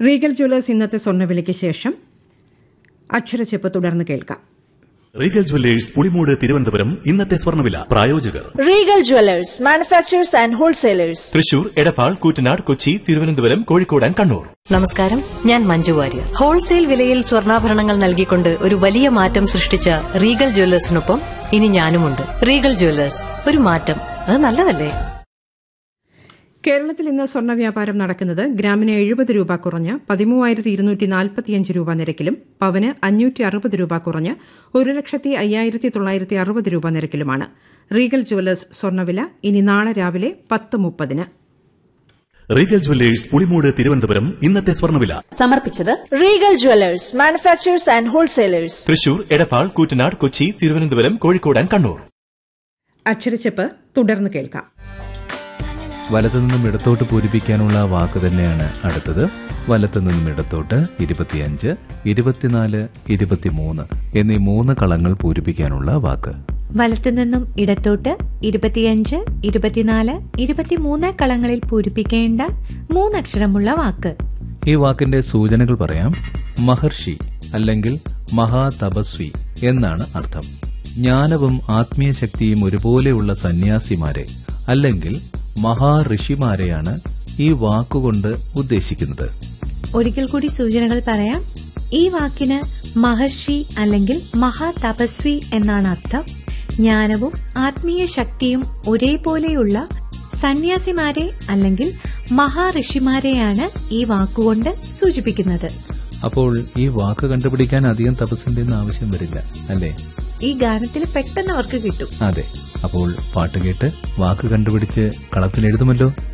Regal Jewellers ഇന്നത്തെ സ്വർണ്ണവിലയ്ക്ക് ശേഷം അക്ഷരച്ചെപ്പ് തുടർന്ന് കേൾക്കാം റീഗൽ ജ്വല്ലേഴ്സ് പുളിമൂട് തിരുവനന്തപുരം ഇന്നത്തെ സ്വർണ്ണവില പ്രായോജകർ regal jewellers manufacturers and wholesalers Thrissur Edappal Koottanad Kochi Thiruvananthapuram Kozhikode and Kannur നമസ്കാരം ഞാൻ മഞ്ജു വാര്യർ ഹോൾസെയിൽ വിലയിൽ സ്വർണ്ണാഭരണങ്ങൾ നൽകിക്കൊണ്ട് ഒരു വലിയ മാറ്റം സൃഷ്ടിച്ച റീഗൽ ജ്വല്ലേഴ്സിനൊപ്പം ഇനി ഞാനുമുണ്ട് റീഗൽ ജ്വല്ലേഴ്സ് ഒരു മാറ്റം അത് നല്ലതല്ലേ കേരളത്തിൽ ഇന്ന് സ്വർണ്ണ വ്യാപാരം നടക്കുന്നത് ഗ്രാമിന് എഴുപത് രൂപ കുറഞ്ഞ് പതിമൂവായിരത്തി ഇരുന്നൂറ്റി നാൽപ്പത്തിയഞ്ച് രൂപ നിരക്കിലും പവന് അഞ്ഞൂറ്റി അറുപത് രൂപ കുറഞ്ഞ് ഒരു ലക്ഷത്തി അയ്യായിരത്തി തൊള്ളായിരത്തി അറുപത് രൂപ നിരക്കിലുമാണ് റീഗൽ ജ്വല്ലേഴ്സ് സ്വർണ്ണവില ഇനി നാളെ രാവിലെ പത്ത് മുപ്പതിന് റീഗൽ ജ്വല്ലേഴ്സ് പുളിമൂട് തിരുവനന്തപുരം ഇന്നത്തെ സ്വർണ്ണവില സമർപ്പിച്ചത് regal jewellers manufacturers and wholesalers Thrissur Edappal Koottanad Kochi Thiruvananthapuram Kozhikode and Kannur അക്ഷരച്ചെപ്പ് തുടർന്ന് കേൾക്കാം വലത്തു നിന്നും ഇടത്തോട്ട് പൂരിപ്പിക്കാനുള്ള വാക്ക് തന്നെയാണ് അടുത്തത് വലത്തു നിന്നും ഇടത്തോട്ട് ഇരുപത്തിയഞ്ച് ഇരുപത്തിനാല് ഇരുപത്തിമൂന്ന് എന്നീ മൂന്ന് കളങ്ങൾ പൂരിപ്പിക്കാനുള്ള വാക്ക് വലത്തുനിന്നും ഇടത്തോട്ട് ഇരുപത്തിയഞ്ച് ഇരുപത്തിനാല് ഇരുപത്തിമൂന്ന് കളങ്ങളിൽ പൂരിപ്പിക്കേണ്ട മൂന്നക്ഷരമുള്ള വാക്ക് ഈ വാക്കിന്റെ സൂചനകൾ പറയാം മഹർഷി അല്ലെങ്കിൽ മഹാതപസ്വി എന്നാണ് അർത്ഥം ജ്ഞാനവും ആത്മീയ ശക്തിയും ഒരുപോലെയുള്ള സന്യാസിമാരെ അല്ലെങ്കിൽ മഹാഋഷിമാരെയാണ് ഈ വാക്കുകൊണ്ട് ഉദ്ദേശിക്കുന്നത് ഒരിക്കൽ കൂടി സൂചനകൾ പറയാം ഈ വാക്കിന് മഹർഷി അല്ലെങ്കിൽ മഹാതപസ്വി എന്നാണ് അർത്ഥം ജ്ഞാനവും ആത്മീയ ശക്തിയും ഒരേപോലെയുള്ള സന്യാസിമാരെ അല്ലെങ്കിൽ മഹാഋഷിമാരെയാണ് ഈ വാക്കുകൊണ്ട് സൂചിപ്പിക്കുന്നത് അപ്പോൾ ഈ വാക്ക് കണ്ടുപിടിക്കാൻ അധികം തപസ്സിന്റെ ഒന്നും ആവശ്യം വരില്ല അല്ലേ ഈ ഗാനത്തിൽ പെട്ടെന്ന് അവർക്ക് കിട്ടും അതെ അപ്പോൾ പാട്ട് കേട്ട് വാക്ക് കണ്ടുപിടിച്ച് കളത്തിൽ എഴുതുമല്ലോ